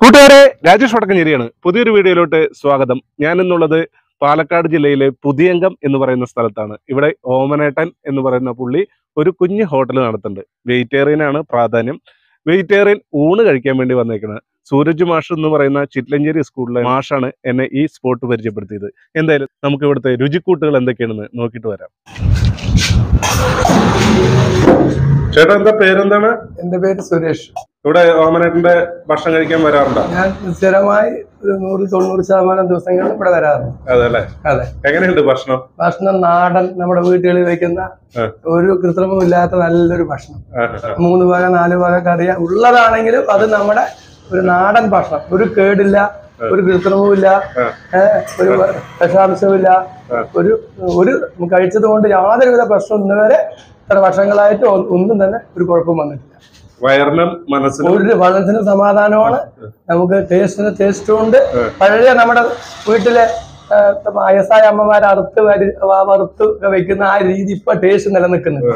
കൂട്ടുകാരെ രാജേഷ് വടക്കഞ്ചേരിയാണ് പുതിയൊരു വീഡിയോയിലോട്ട് സ്വാഗതം ഞാൻ ഇന്നുള്ളത് പാലക്കാട് ജില്ലയിലെ പുതിയങ്കം എന്ന് പറയുന്ന സ്ഥലത്താണ് ഇവിടെ ഓമനേട്ടൻ എന്ന് പറയുന്ന പുള്ളി ഒരു കുഞ്ഞ് ഹോട്ടൽ നടത്തുന്നുണ്ട് വെജിറ്റേറിയനാണ് പ്രാധാന്യം വെജിറ്റേറിയൻ ഊണ് കഴിക്കാൻ വേണ്ടി വന്നേക്കുന്നത് സൂരജ് മാഷ് എന്ന് പറയുന്ന ചിറ്റ്ലഞ്ചേരി സ്കൂളിലെ മാഷാണ് എന്നെ ഈ സ്പോട്ട് പരിചയപ്പെടുത്തിയത് എന്തായാലും നമുക്ക് ഇവിടുത്തെ രുചിക്കൂട്ടുകൾ എന്തൊക്കെയാണെന്ന് നോക്കിയിട്ട് വരാം ചേട്ടാ എന്താ പേരെന്താണ് എന്റെ പേര് സുരേഷ് ഇവിടെ ഓമനേട്ടന്റെ ഭക്ഷണം കഴിക്കാൻ വരാറുണ്ടോ ഞാൻ സ്ഥിരമായി ഒരു നൂറ് തൊണ്ണൂറ് ശതമാനം ദിവസങ്ങളിൽ ഇവിടെ വരാറുണ്ട് അതെ അല്ലേ അതെ എങ്ങനെയുണ്ട് ഭക്ഷണം ഭക്ഷണം നാടൻ നമ്മുടെ വീട്ടുകളിൽ വെക്കുന്ന ആ. ഒരു കൃത്രിമവും ഇല്ലാത്ത നല്ലൊരു ഭക്ഷണം ആ, ആ. മൂന്ന് ഭാഗം നാല് ഭാഗം കറിയ ഉള്ളതാണെങ്കിലും അത് നമ്മുടെ ഒരു നാടൻ ഭക്ഷണം ഒരു കേടില്ല ഒരു കൃത്രിമവും ഇല്ല ആ. ഏഹ്, ഒരു വിഷാംശവുമില്ല ആ. ഒരു ഒരു കഴിച്ചത് കൊണ്ട് യാതൊരുവിധ പ്രശ്നം ഇന്നുവരെ ഇത്ര വർഷങ്ങളായിട്ട് ഒ- ഒന്നും തന്നെ ഒരു കുഴപ്പം വന്നിട്ടില്ല വയറിനും മനസ്സിനും ഒരു മനസ്സിന് സമാധാനമാണ് നമുക്ക് ടേസ്റ്റിന് ടേസ്റ്റും ഉണ്ട് പഴയ നമ്മുടെ വീട്ടിലെ ആ, വയസ്സായ അമ്മമാർ അറുത്ത് വരി വ- വറുത്ത് ഒക്കെ വെക്കുന്ന ആ രീതി ഇപ്പൊ ടേസ്റ്റ് നിലനിൽക്കുന്നുണ്ട് ആ.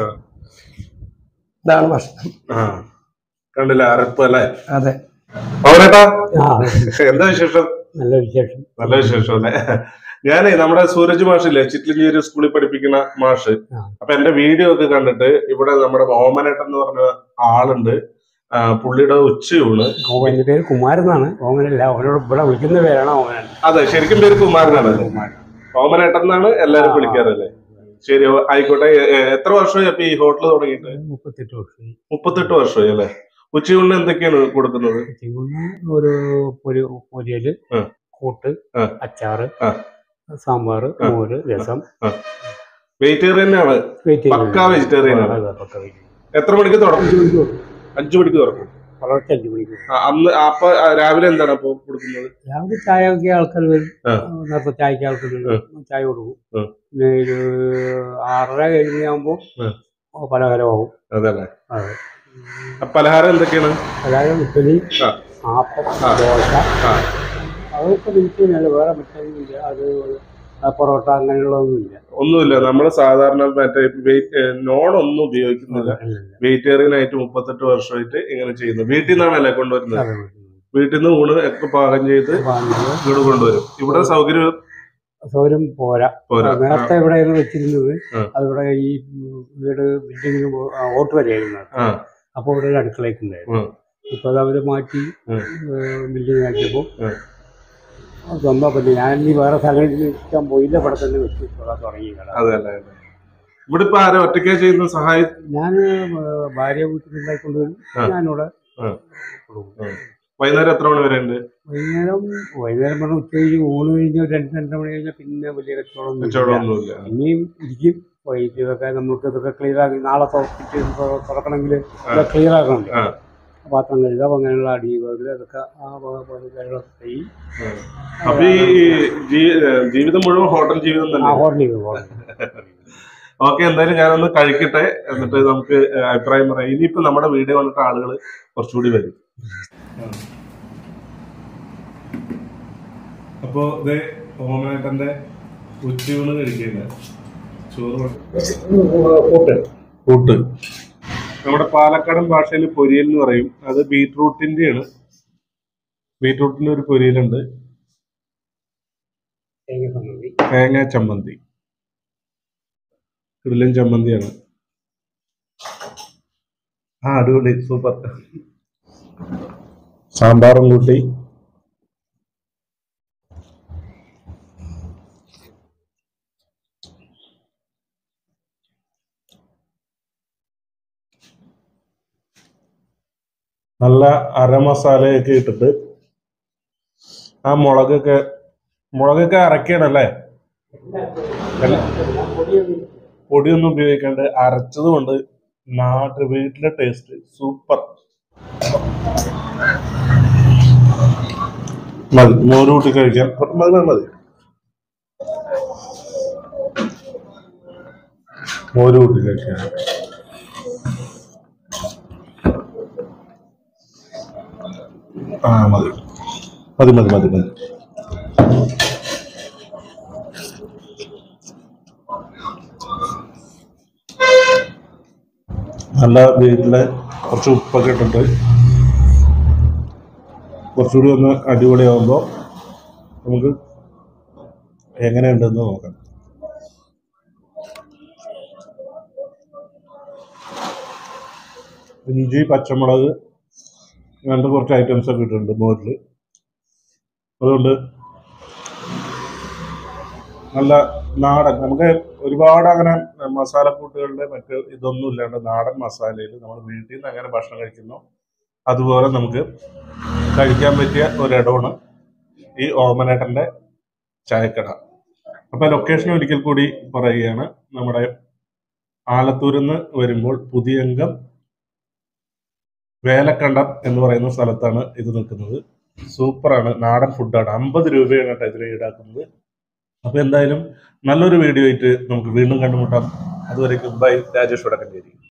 ഇതാണ് ഭക്ഷണം ആ. കണ്ടില്ല അരപ്പ് അല്ലേ അതെ അവരേട്ടാ ആ എന്താ വിശേഷം നല്ല വിശേഷം നല്ല വിശേഷം അല്ലേ ഞാനേ നമ്മുടെ സൂരജ് മാഷില്ലേ ചിറ്റ്ലിഞ്ചേരി സ്കൂളിൽ പഠിപ്പിക്കുന്ന മാഷ് ആ. അപ്പൊ എന്റെ വീഡിയോ ഒക്കെ കണ്ടിട്ട് ഇവിടെ നമ്മുടെ ഓമനേട്ടൻ എന്ന് പറഞ്ഞ ആളുണ്ട് ആ, പുള്ളിയുടെ ഉച്ചയൂണ് ഓമന്റെ പേര് കുമാരൻ എന്നാണ് ഓമനല്ല അവനോട് ഇവിടെ വിളിക്കുന്ന പേരാണ് ഓമനൻ അതെ ശരിക്കും പേര് കുമാരനാണ് ഓമനേട്ടൻ എന്നാണ് എല്ലാരും വിളിക്കാറല്ലേ ശരി ഓ, ആയിക്കോട്ടെ എ- എ- എത്ര വർഷമായി അപ്പൊ ഈ ഹോട്ടൽ തുടങ്ങിയിട്ട് മുപ്പത്തെട്ട് വർഷം മുപ്പത്തെട്ട് വർഷമായി അല്ലേ ഉച്ചയൂണിന് എന്തൊക്കെയാണ് കൊടുക്കുന്നത് പിന്നെ ഒരു പൊരി പൊരിയല് ആ. കൂട്ട് ആ. അച്ചാറ് ആ. സാമ്പാർ ആ. മോര് രസം വെജിറ്റേറിയൻ ആണ് വെയിറ്റ് പക്കാ vegetarian ആണ്. എത്ര മണിക്ക് തുറക്കും അഞ്ചു മണിക്ക് തുറക്കും പുലർച്ചെ അഞ്ച് മണിക്ക് ആ, അന്ന് അപ്പൊ ആ, രാവിലെ എന്താണ് അപ്പൊ കൊടുക്കുന്നത് രാവിലെ ചായ ഒക്കെ ആൾക്കാർ വരും ആ. നേരത്തെ ചായക്ക് ആൾക്കാർ വരും ചായ കൊടുക്കും ആ. പിന്നെ ഒരു ആറര കഴിഞ്ഞാകുമ്പോൾ ആ. പലഹാരമാകും അതല്ലേ അതെ ആ, പലഹാരം എന്തൊക്കെയാണ് പലഹാരം ഇഡ്ഡലി ആ. ആപ്പം ആ. ദോശ ആ, അതൊക്കെ വിളിക്കുന്നില്ല വേറെ മറ്റൊന്നുമില്ല അത് ആ പൊറോട്ട അങ്ങനെയുള്ളതൊന്നുമില്ല ഒന്നുമില്ല നമ്മള് സാധാരണ മറ്റേ വെയിറ്റ് നോൺ ഒന്നും ഉപയോഗിക്കുന്നില്ല വെജിറ്റേറിയൻ ആയിട്ട് മുപ്പത്തെട്ട് വർഷമായിട്ട് ഇങ്ങനെ ചെയ്യുന്നു വീട്ടിൽ നിന്നാണല്ലേ കൊണ്ടുവരുന്നത് അതെ. വീട്ടിൽ നിന്ന് ഊണ് ഒക്കെ പാകം ചെയ്ത് അപ്പൊ അങ്ങനെ ഇങ്ങോട്ട് കൊണ്ടുവരും ഇവിടെ സൗകര്യം സൗകര്യം പോരാ പോരാ നേരത്തെ എവിടെയായിരുന്നു വെച്ചിരുന്നത് ആ. അതിവിടെ ഈ വീട് ബിൽഡിങ്ങിന് ഓട്ട് വരെയായിരുന്നു ആ അപ്പോൾ ഇവിടെ ഒരു അടുക്കളയൊക്കെ ഉണ്ടായിരുന്നു ഉം. ഇപ്പൊ അത് അവര് മാറ്റി ഉം. ബിൽഡിംഗ് ആക്കിയപ്പോൾ ഉം. സ്വന്തം പറ്റി ഞാൻ ഇനി വേറെ സ്ഥലങ്ങളിൽ നിൽക്കാൻ പോയില്ല ഇവിടെ തന്നെ വെച്ച് ഇവിടെ തുടങ്ങി കട അതല്ലേ അതെ. ഇവിടെ ഇപ്പൊ ആരും ഒറ്റയ്ക്ക് ചെയ്യുന്ന സഹായി ഞാൻ ഭാര്യ വീട്ടിൽ ഉണ്ടായിക്കൊണ്ടുവരും ആ. ഞാനിവിടെ ആ. കൊടുക്കും വൈകുന്നേരം എത്ര മണി വരെ ഉണ്ട് വൈകുന്നേരം വൈകുന്നേരം പറഞ്ഞ ഉച്ച കഴിഞ്ഞ് ഊണ് കഴിഞ്ഞ് ഒരു രണ്ട് രണ്ടര മണി കഴിഞ്ഞാൽ പിന്നെ വലിയ കച്ചവടം ഒന്നും കച്ചവടം ഇല്ല. ഒന്നുമില്ല ഇനിയും ഇരിക്കും വൈകിട്ട് ഇതൊക്കെ നമുക്ക് ഇതൊക്കെ ക്ലിയർ ആക്കി നാളെ തുറക്കിട്ട് തുറക്കണമെങ്കിൽ ഇതൊക്കെ ക്ലിയർ ആക്കണമല്ലോ ആ. പാത്രം കഴുകാം അങ്ങനെയുള്ള അടി വേഗം അതൊക്കെ ആ വ- വ- കാര്യങ്ങളൊക്കെ ചെയ്യും അപ്പൊ ഈ ജീ- ജീവിതം മുഴുവൻ ഹോട്ടൽ ജീവിതം ആ തന്നെ ഹോട്ടലിൽ പോകണം ഓക്കെ എന്തായാലും ഞാനൊന്ന് കഴിക്കട്ടെ എന്നിട്ട് നമുക്ക് അഭിപ്രായം പറയാം ഇനിയിപ്പോ നമ്മുടെ വീഡിയോ കണ്ടിട്ട് ആളുകൾ കുറച്ചുകൂടി വരും അപ്പോ ഇത് ഓമനേട്ടന്റെ ഉച്ചയൂണ് കഴിക്കുന്നത് ചോറ് കൂട്ട് കൂട്ട് നമ്മുടെ പാലക്കാടൻ ഭാഷയിൽ പൊരിയൽ എന്ന് പറയും അത് ബീട്രൂട്ടിന്റെയാണ് ബീട്രൂട്ടിന്റെ ഒരു പൊരിയലുണ്ട് തേങ്ങ സംബന്ധി തേങ്ങ ചമ്മന്തി കിടിലൻ ചമ്മന്തിയാണ് ആ അടിപൊളി സൂപ്പർ സാമ്പാറും കൂട്ടി നല്ല അരമസാലയൊക്കെ ഇട്ടിട്ട് ആ മുളകൊക്കെ മുളകൊക്കെ അരക്കണല്ലേ പൊടിയൊന്നും ഉപയോഗിക്കാണ്ട് അരച്ചത് കൊണ്ട് നാട്ടിൽ വീട്ടിലെ ടേസ്റ്റ് സൂപ്പർ മതി മോര് കൂട്ടി കഴിക്കാൻ മതി മതി മതി മോര് കൂട്ടി കഴിക്കാൻ ആ മതി മതി മതി മതി മതി നല്ല വീട്ടില് കുറച്ച് ഉപ്പൊക്കെ ഇട്ടിട്ട് കുറച്ചുകൂടി ഒന്ന് അടിപൊളിയാകുമ്പോൾ നമുക്ക് എങ്ങനെയുണ്ടെന്ന് നോക്കാം ഇഞ്ചി പച്ചമുളക് അങ്ങനത്തെ കുറച്ച് ഐറ്റംസ് ഒക്കെ ഇട്ടിട്ടുണ്ട് മോരിൽ അതുകൊണ്ട് നല്ല നാടൻ നമുക്ക് ഒരുപാട് അങ്ങനെ മസാലക്കൂട്ടുകളുടെ മറ്റ് ഇതൊന്നും ഇല്ലാണ്ട് നാടൻ മസാലയിൽ നമ്മൾ വീട്ടിൽ നിന്ന് എങ്ങനെ ഭക്ഷണം കഴിക്കുന്നു അതുപോലെ നമുക്ക് കഴിക്കാൻ പറ്റിയ ഒരിടമാണ് ഈ ഓമനേട്ടൻ്റെ ചായക്കട അപ്പൊ ലൊക്കേഷൻ ഒരിക്കൽ കൂടി പറയുകയാണ് നമ്മുടെ ആലത്തൂരിൽ നിന്ന് വരുമ്പോൾ പുതിയംഗം വേലക്കണ്ടം എന്ന് പറയുന്ന സ്ഥലത്താണ് ഇത് നിൽക്കുന്നത് സൂപ്പറാണ് നാടൻ ഫുഡാണ് അമ്പത് രൂപയാണ് കേട്ടോ ഇതിന് ഈടാക്കുന്നത് അപ്പൊ എന്തായാലും നല്ലൊരു വീഡിയോ ആയിട്ട് നമുക്ക് വീണ്ടും കണ്ടുമുട്ടാം അതുവരേക്കും ബൈ രാജേഷ് വടക്കഞ്ചേരി